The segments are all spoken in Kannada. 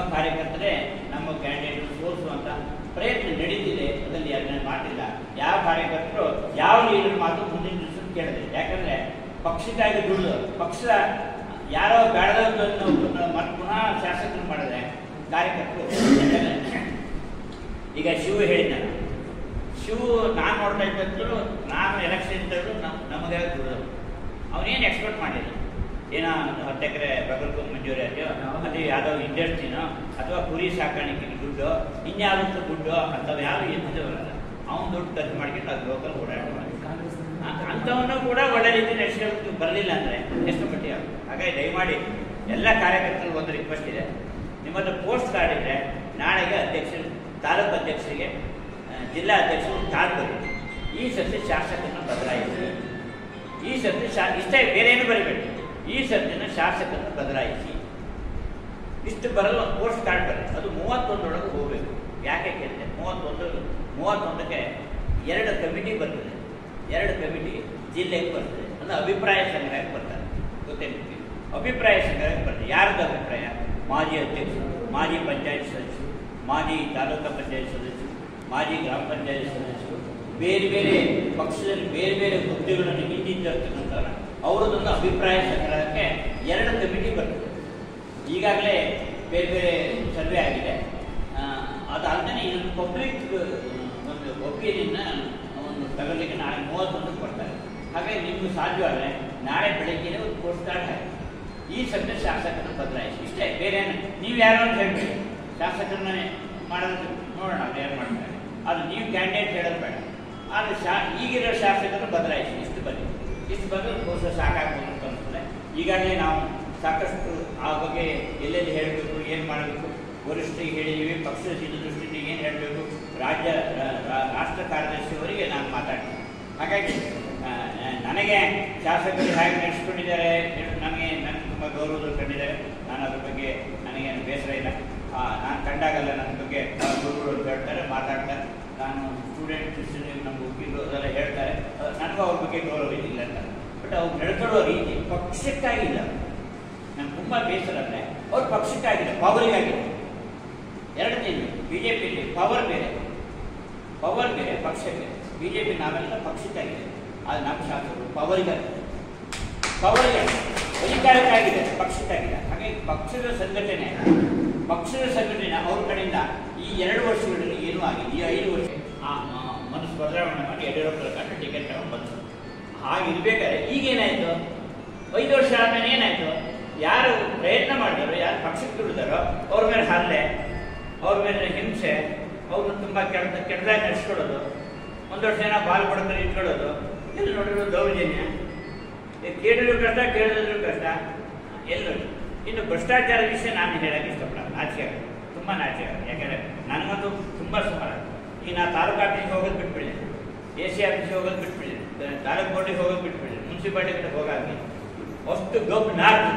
ಕಾರ್ಯಕರ್ತರೇ ನಮ್ಮ ಕ್ಯಾಂಡಿಡೇಟ್ ಸೋಲಿಸುವಂತ ಪ್ರಯತ್ನ ನಡೀತಿದೆ ಅದರಲ್ಲಿ ಅದನ್ನ ಮಾಡಿಲ್ಲ ಯಾವ ಕಾರ್ಯಕರ್ತರು ಯಾವ ಲೀಡರ್ ಮಾತು ಮುಂದಿನ ದಿವಸ ಕೇಳಿದೆ ಯಾಕಂದ್ರೆ ಪಕ್ಷಕ್ಕಾಗಿ ದುಡ್ಡು ಪಕ್ಷ ಯಾರೋ ಬೇಡದನ್ನು ಮತ್ತೆ ಪುನಃ ಶಾಸಕರು ಮಾಡಿದ್ರೆ ಕಾರ್ಯಕರ್ತರು ಈಗ ಶಿವ ಹೇಳಿದ ಶಿವ ನಾನು ನೋಡ್ತಾ ಇದ್ದದ್ದು ನಾನು ಎಲೆಕ್ಷನ್ ಇದ್ದದ್ದು ನಮ್ಮ ನಮಗೆ ದುಡ್ಡು ಅವನೇನು ಎಕ್ಸ್ಪೆಕ್ಟ್ ಮಾಡಿಲ್ಲ ಏನೋ ಒಂದು ಹತ್ತು ಎಕರೆ ಬಗಲ್ಕು ಮಂಜೂರಿ ಆಯ್ತು ಅದು ಯಾವುದೋ ಇಂಡಸ್ಟ್ರಿನೋ ಅಥವಾ ಕುರಿ ಸಾಕಾಣಿಕೆಗೆ ದುಡ್ಡು ಇನ್ಯಾವುದಕ್ಕೆ ದುಡ್ಡು ಅಂಥವು ಯಾವ ಎತ್ತಿದವಲ್ಲ ಅವನು ದುಡ್ಡು ಖರ್ಚು ಮಾಡ್ಕೊಂಡು ಅದು ಲೋಕಲ್ ಓಡಾಟ ಮಾಡಿ ಅಂಥವನ್ನು ಕೂಡ ಒಳ್ಳೆ ರೀತಿ ನಡೆಸೋದಕ್ಕೆ ಬರಲಿಲ್ಲ ಅಂದರೆ ಎಷ್ಟು ಮಟ್ಟಿಗೆ ಆಗುತ್ತೆ ಹಾಗಾಗಿ ದಯಮಾಡಿ ಎಲ್ಲ ಕಾರ್ಯಕರ್ತರಿಗೂ ಒಂದು ರಿಕ್ವೆಸ್ಟ್ ಇದೆ ನಿಮ್ಮದು ಪೋಸ್ಟ್ ಕಾರ್ಡ್ ಇದ್ದರೆ ನಾಳೆಗೆ ಅಧ್ಯಕ್ಷರು ತಾಲೂಕು ಅಧ್ಯಕ್ಷರಿಗೆ ಆ, ಜಿಲ್ಲಾ ಅಧ್ಯಕ್ಷರು ಕಾರ್ಡ್ ಬರೀರಿ ಈ ಸರ್ತಿ ಶಾಸಕರನ್ನ ಬದಲಾಯಿಸಿ ಈ ಸರ್ತಿ ಶಾ ಇಷ್ಟೇ ಬೇರೆ ಏನು ಬರೀಬೇಡಿ ಈ ಸರ್ತಿನ ಶಾಸಕರನ್ನ ಬದಲಾಯಿಸಿ ಇಷ್ಟು ಬರಲು ಒಂದು ಪೋಸ್ಟ್ ಕಾರ್ಡ್ ಬರೀ ಅದು ಮೂವತ್ತೊಂದರೊಳಗೆ ಹೋಗಬೇಕು ಯಾಕೆ ಕೇಳಿದೆ ಮೂವತ್ತೊಂದು ಮೂವತ್ತೊಂದಕ್ಕೆ ಎರಡು ಕಮಿಟಿ ಬರ್ತದೆ ಎರಡು ಕಮಿಟಿ ಜಿಲ್ಲೆಗೆ ಬರ್ತದೆ ಅಂದ್ರೆ ಅಭಿಪ್ರಾಯ ಸಂಗ್ರಹಕ್ಕೆ ಬರ್ತಾರೆ ಗೊತ್ತೇನು ಅಭಿಪ್ರಾಯ ಸಂಗ್ರಹಕ್ಕೆ ಬರ್ತದೆ ಯಾರ್ದು ಅಭಿಪ್ರಾಯ ಮಾಜಿ ಅಧ್ಯಕ್ಷರು ಮಾಜಿ ಪಂಚಾಯತ್ ಸದಸ್ಯರು ಮಾಜಿ ತಾಲೂಕಾ ಪಂಚಾಯತ್ ಸದಸ್ಯರು ಮಾಜಿ ಗ್ರಾಮ ಪಂಚಾಯತ್ ಸದಸ್ಯರು ಬೇರೆ ಬೇರೆ ಪಕ್ಷದಲ್ಲಿ ಬೇರೆ ಬೇರೆ ಹುದ್ದೆಗಳನ್ನು ಹಿಂದಿದ್ದರ್ತಕ್ಕಂಥವ್ರ ಅವರದೊಂದು ಅಭಿಪ್ರಾಯ ಸಂಗ್ರಹಕ್ಕೆ ಎರಡು ಕಮಿಟಿ ಬರ್ತದೆ ಈಗಾಗಲೇ ಬೇರೆ ಬೇರೆ ಸರ್ವೆ ಆಗಿದೆ ಆ, ಅದಾದ್ಮೇಲೆ ಇನ್ನೊಂದು ಪಬ್ಲಿಕ್ ಒಂದು ಒಪಿನಿಯನ್ನ ಒಂದು ತಗೊಳ್ಳಿಕ್ಕೆ ನಾಳೆ ಮೂವತ್ತೊಂದಕ್ಕೆ ಬರ್ತಾರೆ ಹಾಗಾಗಿ ನಿಮ್ಗೆ ಸಾಧ್ಯವಾದರೆ ನಾಳೆ ಬೆಳಗ್ಗೆ ಒಂದು ಪೋಸ್ಟ್ ಕಾರ್ಡ್ ಹಾಕಿ ಈ ಸಭೆ ಶಾಸಕರನ್ನ ಬದಲಾಯಿಸಿ ಇಷ್ಟೇ ಬೇರೆ ಏನು ನೀವು ಯಾರು ಅಂತ ಹೇಳ್ಬೇಡಿ ಶಾಸಕರನ್ನ ಮಾಡೋದು ನೋಡೋಣ ಅದು ಯಾರು ಮಾಡ್ತಾರೆ ಅದು ನೀವು ಕ್ಯಾಂಡಿಡೇಟ್ ಹೇಳೋದು ಬೇಡ ಆದರೆ ಶಾ ಈಗಿರೋ ಶಾಸಕರನ್ನ ಬದಲಾಯಿಸಿ ಇಷ್ಟು ಬನ್ನಿ ಇಷ್ಟು ಬಂದ್ರೆ ಕೋರ್ಸ್ ಸಾಕಾಗ್ಬೋದು ಅಂತ ಅನ್ಸುತ್ತೆ ಈಗಾಗಲೇ ನಾವು ಸಾಕಷ್ಟು ಆ ಬಗ್ಗೆ ಎಲ್ಲೆಲ್ಲಿ ಹೇಳಬೇಕು ಏನು ಮಾಡಬೇಕು ವರಿಷ್ಠರಿಗೆ ಹೇಳಿದ್ದೀವಿ ಪಕ್ಷದ ಹಿತದೃಷ್ಟಿಯಿಂದ ಏನು ಹೇಳಬೇಕು ರಾಜ್ಯ ರಾ- ರಾ- ರಾಷ್ಟ್ರ ಕಾರ್ಯದರ್ಶಿಯವರಿಗೆ ನಾನು ಮಾತಾಡ್ತೀನಿ ಹಾಗಾಗಿ ಆ, ನನಗೆ ಶಾಸಕರು ಹೇಗೆ ನಡೆಸ್ಕೊಂಡಿದ್ದಾರೆ ನನಗೆ ನನಗೆ ತುಂಬ ಗೌರವದಲ್ಲಿ ಕಂಡಿದ್ದಾರೆ ನಾನು ಅದ್ರ ಬಗ್ಗೆ ನನಗೇನು ಬೇಸರ ಇಲ್ಲ ಆ, ನಾನು ಕಂಡಾಗಲ್ಲ ನನ್ನ ಬಗ್ಗೆ ಅವ್ರ ಗುರುಗಳು ಅಂತ ಹೇಳ್ತಾರೆ ಮಾತಾಡ್ತಾರೆ ನಾನು ಸ್ಟೂಡೆಂಟ್ಸ್ ನಮ್ಮ ವಕೀಲರು ಅದೆಲ್ಲ ಹೇಳ್ತಾರೆ ಅದು ನನಗೂ ಅವ್ರ ಬಗ್ಗೆ ಗೌರವ ಇಲ್ಲ ಅಂತ ಬಟ್ ಅವ್ರು ನಡ್ಕೊಳ್ಳೋ ರೀತಿ ಪಕ್ಷಕ್ಕಾಗಿಲ್ಲ ನಂಗೆ ತುಂಬ ಬೇಸರ ಅಂದರೆ ಅವ್ರು ಪಕ್ಷಕ್ಕಾಗಿಲ್ಲ ಪವರಿಗಾಗಿದೆ ಎರಡನೇದು ಬಿ ಜೆ ಪಿಯಲ್ಲಿ ಪವರ್ ಬೇರೆ ಪವರ್ ಬೇರೆ ಪಕ್ಷ ಬೇರೆ ಬಿ ಜೆ ಪಿ ನಾವೆಲ್ಲ ಪಕ್ಷಕ್ಕಾಗಿದೆ ಅದು ನಮ್ಮ ಶಾಸಕರು ಪವರಿಗಾಗಿದೆ ಪವರಿಗೆ ಅಧಿಕಾರಕ್ಕಾಗಿದೆ ಪಕ್ಷಕ್ಕಾಗಿದೆ ಹಾಗಾಗಿ ಪಕ್ಷದ ಸಂಘಟನೆ ಪಕ್ಷದ ಸಂಘಟನೆ ಅವ್ರ ಕಡೆಯಿಂದ ಈ ಎರಡು ವರ್ಷಗಳಲ್ಲಿ ಏನೂ ಆಗಿದೆ ಈ ಐದು ವರ್ಷ ಆ ಆ, ಮನಸ್ಸು ಬದಲಾವಣೆ ಮಾಡಿ ಯಡಿಯೂರಪ್ಪರ ಕಂಡು ಟಿಕೆಟ್ ತಗೊಂಡು ಬಂದರು ಹಾಗಿರ್ಬೇಕಾದ್ರೆ ಈಗೇನಾಯಿತು ಐದು ವರ್ಷ ಆದ್ಮೇಲೆ ಏನಾಯಿತು ಯಾರು ಪ್ರಯತ್ನ ಮಾಡಿದಾರೋ ಯಾರು ಪಕ್ಷಕ್ಕೆ ದುಡಿದಾರೋ ಅವ್ರ ಮೇಲೆ ಹಲ್ಲೆ ಅವ್ರ ಮೇಲೆ ಹಿಂಸೆ ಅವ್ರನ್ನ ತುಂಬ ಕೆಡ್ದ ಕೆಟ್ಟದಾಗಿ ನಡೆಸ್ಕೊಳ್ಳೋದು ಒಂದು ವರ್ಷ ಜನ ಬಾಲ್ ಬಡ್ಕೊಂಡು ಇಟ್ಕೊಳ್ಳೋದು ಎಲ್ಲಿ ನೋಡಿದ್ರು ದೌರ್ಜನ್ಯ ಈ ಕೇಳಿದ್ರು ಕಷ್ಟ ಕೇಳಿದ್ರು ಕಷ್ಟ ಎಲ್ಲಿ ನೋಡಿ ಇನ್ನು ಭ್ರಷ್ಟಾಚಾರ ವಿಷಯ ನಾನು ಹೇಳಕ್ಕೆ ಇಷ್ಟಪಡಲ್ಲ ನಾಚಿಕೆ ಆಗುತ್ತೆ ತುಂಬ ನಾಚಿಕೆ ಆಗುತ್ತೆ ಯಾಕಂದರೆ ನನಗಂತೂ ತುಂಬ ಸುಮಾರು ಈಗ ನಾ ತಾಲೂಕು ಆಫೀಸ್ಗೆ ಹೋಗೋದು ಬಿಟ್ಬಿಡಿದೆ ಎ ಸಿ ಆಫೀಸ್ಗೆ ಹೋಗೋದು ಬಿಟ್ಬಿಡಿದೆ ತಾಲೂಕು ಬೋರ್ಡಿಗೆ ಹೋಗೋದು ಬಿಟ್ಬಿಡಿದೆ ಮುನ್ಸಿಪಾಲಿಟಿ ಕಡೆ ಹೋಗಾಗಿ ಅಷ್ಟು ಗೌಪ್ ನಾರ್ತು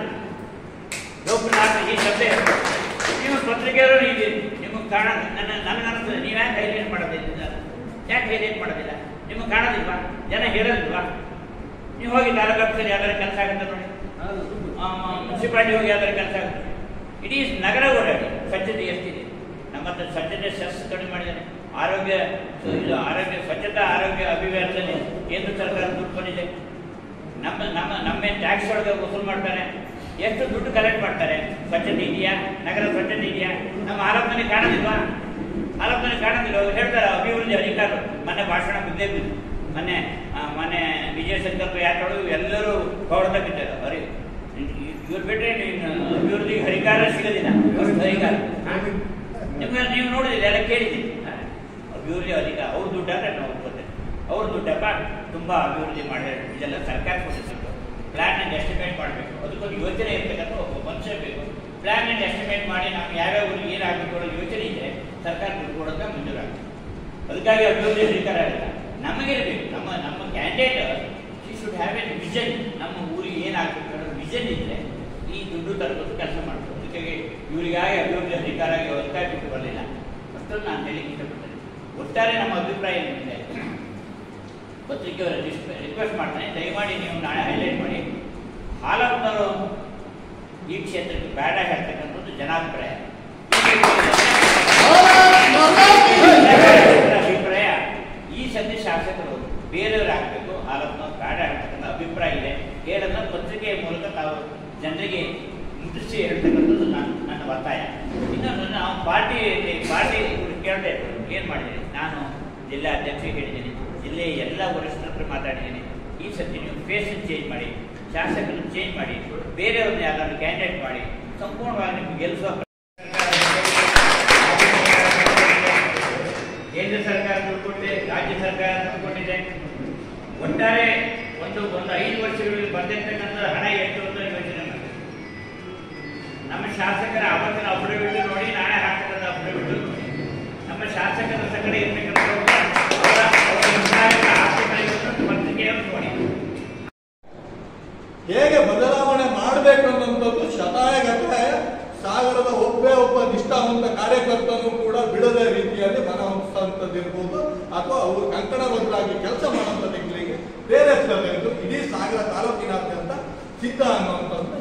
ಗೌಪ್ ನಾರ್ತು ಈ ಶಬ್ದ ಇರ್ತದೆ. ನೀವು ಪತ್ರಿಕೆಯವರು ಇದ್ದೀರಿ ನಿಮಗೆ ಕಾಣ ನನ್ನ ನನಗನ್ನಿಸ್ತದೆ ನೀವು ಯಾಕೆ ಹೈಲೈಟ್ ಮಾಡೋದಿಲ್ಲ ಯಾಕೆ ಹೈಲೈಟ್ ಮಾಡೋದಿಲ್ಲ ನಿಮಗೆ ಕಾಣೋದಿಲ್ವಾ ಜನ ಹೇಳೋದಿಲ್ವಾ ನೀವು ಹೋಗಿ ತಾಲೂಕು ಆಫೀಸಲ್ಲಿ ಯಾವ್ದಾರು ಕೆಲಸ ಆಗುತ್ತೆ ನೋಡಿ ಮುನ್ಸಿಪಾಲಿಟಿ ಹೋಗಿ ಯಾವ್ದಾರು ಕೆಲಸ ಆಗುತ್ತೆ ಇಡೀ ನಗರ ಓಡಾಡಿ ಸ್ವಚ್ಛತೆ ಎಷ್ಟಿದೆ ನಮ್ಮ ಹತ್ರ ಸ್ವಚ್ಛತೆ ಸೆಸ್ ಕಡಿಮೆ ಮಾಡಿದ್ದಾರೆ ಆರೋಗ್ಯ ಇದು ಆರೋಗ್ಯ ಸ್ವಚ್ಛತಾ ಆರೋಗ್ಯ ಅಭಿವ್ಯಾಸದಲ್ಲಿ ಕೇಂದ್ರ ಸರ್ಕಾರ ದುಡ್ಡು ಬಂದಿದೆ ನಮ್ಮ ನಮ್ಮ ನಮ್ಮ ಟ್ಯಾಕ್ಸ್ ಒಳಗೆ ವಸೂಲು ಮಾಡ್ತಾರೆ ಎಷ್ಟು ದುಡ್ಡು ಕಲೆಕ್ಟ್ ಮಾಡ್ತಾರೆ ಸ್ವಚ್ಛತೆ ಇದೆಯಾ ನಗರ ಸ್ವಚ್ಛತೆ ಇದೆಯಾ ನಮ್ಮ ಆರೋಗ್ಯನೇ ಕಾಣೋದಿಲ್ವಾ ಆರೋಗ್ಯನೇ ಕಾಣೋದಿಲ್ಲ ಅವ್ರು ಹೇಳ್ತಾರೆ ಅಭಿವೃದ್ಧಿ ಅಧಿಕಾರರು ಮೊನ್ನೆ ಭಾಷಣ ಬಿದ್ದೇ ಬಿದ್ದು ಮೊನ್ನೆ ಆ, ಮೊನ್ನೆ ವಿಜಯ ಸಂಕಲ್ಪ ಯಾತ್ರೊಳಗೆ ಎಲ್ಲರೂ ಹೊಡೆದ ಬಿದ್ದರು ಹರಿ ಇವ್ರು ಬಿಟ್ಟರೆ ನೀನು ಅಭಿವೃದ್ಧಿಗೆ ಹರಿಕಾರ ಸಿಗೋದಿಲ್ಲ ಅಷ್ಟು ಹರಿಕಾರ ನಿಮ್ಗೆ ನೀವು ನೋಡಿದಿಲ್ಲ ಎಲ್ಲ ಕೇಳಿದ್ದೀನಿ ಅಭಿವೃದ್ಧಿ ಅಧಿಕಾರ ಅವ್ರ ದುಡ್ಡಾದ್ರೆ ನಾವು ಒಪ್ಕೋತೇವೆ ಅವ್ರ ದುಡ್ಡಪ್ಪ ತುಂಬ ಅಭಿವೃದ್ಧಿ ಮಾಡಿದ್ರೆ ಇದೆಲ್ಲ ಸರ್ಕಾರ ಕೊಟ್ಟಿದ್ದು ಪ್ಲಾನ್ ಅನ್ನು ಎಸ್ಟಿಮೇಟ್ ಮಾಡಬೇಕು ಅದಕ್ಕೊಂದು ಯೋಚನೆ ಇರ್ತಕ್ಕಂಥ ಒಬ್ಬ ಮನುಷ್ಯ ಬೇಕು ಪ್ಲಾನ್ ಅನ್ನು ಎಸ್ಟಿಮೇಟ್ ಮಾಡಿ ನಾವು ಯಾವ್ಯಾವ ಊರಿಗೆ ಏನಾಗಬೇಕು ಅನ್ನೋ ಯೋಚನೆ ಇದೆ ಸರ್ಕಾರ ದುಡ್ಡು ಕೊಡೋಕೆ ಮಂಜೂರಾಗುತ್ತೆ ಅದಕ್ಕಾಗಿ ಅಭಿವೃದ್ಧಿ ಅಧಿಕಾರ ಇಲ್ಲ ನಮಗಿರಬೇಕು ನಮ್ಮ ನಮ್ಮ candidate she should have an vision ನಮ್ಮ ಊರಿಗೆ ಏನಾಗಬೇಕು ಅನ್ನೋ ವಿಷನ್ ಇದ್ದರೆ ಈ ದುಡ್ಡು ತರಬೇಕು ಕೆಲಸ ಮಾಡಬೇಕು ಅದಕ್ಕಾಗಿ ಇವರಿಗಾಗಿ ಅಭಿವೃದ್ಧಿ ಅಧಿಕಾರ ಒತ್ತಾಯ ಬಿಟ್ಟು ಬರಲಿಲ್ಲ ಅಷ್ಟೊಂದು ನಾನು ಹೇಳಲಿಕ್ಕೆ ಇಷ್ಟಪಡ್ತೇನೆ ಒಟ್ಟಾರೆ ನಮ್ಮ ಅಭಿಪ್ರಾಯ ಏನಿದೆ ಪತ್ರಿಕೆಯವರ ರಿಕ್ವೆಸ್ಟ್ ಮಾಡ್ತೇನೆ ದಯಮಾಡಿ ನೀವು ನಾಳೆ ಹೈಲೈಟ್ ಮಾಡಿ ಹಾಲಪ್ಪನವರು ಈ ಕ್ಷೇತ್ರಕ್ಕೆ ಬೇಡ ಹೇಳ್ತಕ್ಕಂಥದ್ದು ಜನಾಭಿಪ್ರಾಯ ಈಗ ಶಾಸಕರ ಅಭಿಪ್ರಾಯ ಈ ಸದ್ಯ ಶಾಸಕರು ಬೇರೆಯವರು ಆಗ್ಬೇಕು ಹಾಲನ್ನು ಬೇಡ ಅಂತಕ್ಕಂಥ ಅಭಿಪ್ರಾಯ ಇದೆ ಹೇಳನ್ನ ಪತ್ರಿಕೆಯ ಮೂಲಕ ತಾವು ಜನರಿಗೆ ಮುಟ್ಟಿಸಿ ಹೇಳ್ತಕ್ಕಂಥದ್ದು ನನ್ನ ನನ್ನ ಒತ್ತಾಯ ಇನ್ನೊಂದು ನಾವು ಪಾರ್ಟಿ ಪಾರ್ಟಿ ಕೇಳಿದೆ ಏನು ಮಾಡಿದ್ದೀನಿ ನಾನು ಜಿಲ್ಲಾ ಅಧ್ಯಕ್ಷರಿಗೆ ಹೇಳಿದ್ದೀನಿ ಜಿಲ್ಲೆಯ ಎಲ್ಲ ವರಿಷ್ಠರ ಹತ್ರ ಮಾತಾಡಿದ್ದೀನಿ ಈ ಸತಿ ನೀವು ಫೇಸನ್ನು ಚೇಂಜ್ ಮಾಡಿ ಶಾಸಕರನ್ನು ಚೇಂಜ್ ಮಾಡಿ ಬೇರೆಯವ್ರನ್ನ ಯಾರಾದ್ರೂ ಕ್ಯಾಂಡಿಡೇಟ್ ಮಾಡಿ ಸಂಪೂರ್ಣವಾಗಿ ನಿಮ್ಗೆ ಗೆಲ್ಲಿಸುವ ಕೇಂದ್ರ ಸರ್ಕಾರ ದುಡ್ಡು ಕೊಟ್ಟಿದೆ ರಾಜ್ಯ ಸರ್ಕಾರ ದುಡ್ಡು ಕೊಟ್ಟಿದೆ ಒಟ್ಟಾರೆ ಒಂದು ಒಂದು ಐದು ವರ್ಷಗಳಲ್ಲಿ ಬಂದಿರ್ತಕ್ಕಂಥ ಹಣ ಎಷ್ಟು ಅಂತ ಯೋಚನೆ ಮಾಡಿ ನಮ್ಮ ಶಾಸಕರ ಅವತ್ತಿನ ಅಫಿಡವಿಟ್ ನೋಡಿ ನಾಳೆ ಹಾಕ್ತಕ್ಕಂಥ ಅಫಿಡವಿಟ್ ನೋಡಿ ನಮ್ಮ ಶಾಸಕರ ಸಂಗಡ ಇರ್ತಕ್ಕಂಥವ್ರು ಅವರ ಅವರ ನಿರ್ಣಾಯಕ ಆಸಕ್ತಿಗಳನ್ನು ಪತ್ರಿಕೆಯನ್ನು ನೋಡಿ ಹೇಗೆ ಬದಲಾವಣೆ ಮಾಡಬೇಕು ಅನ್ನೋಂಥದ್ದು ಶತಾಯ ಗತಾಯ ಸಾಗರದ ಒಬ್ಬೇ ಒಬ್ಬ ನಿಷ್ಠಾವಂತ ಕಾರ್ಯಕರ್ತನು ಕೂಡ ಬಿಡದ ರೀತಿಯಲ್ಲಿ ಮನವೊಲಿಸುವಂಥದ್ದಿರ್ಬೋದು ಅಥವಾ ಅವರು ಕಂಕಣಬದ್ಧರಾಗಿ ಕೆಲಸ ಮಾಡುವಂಥದ್ದುಗಳಿಗೆ ಪ್ರೇರೇಪಿಸಬೇಕು ಇಡೀ ಸಾಗರ ತಾಲೂಕಿನಾದ್ಯಂತ ಸಿದ್ಧ ಅನ್ನುವಂಥದ್ದು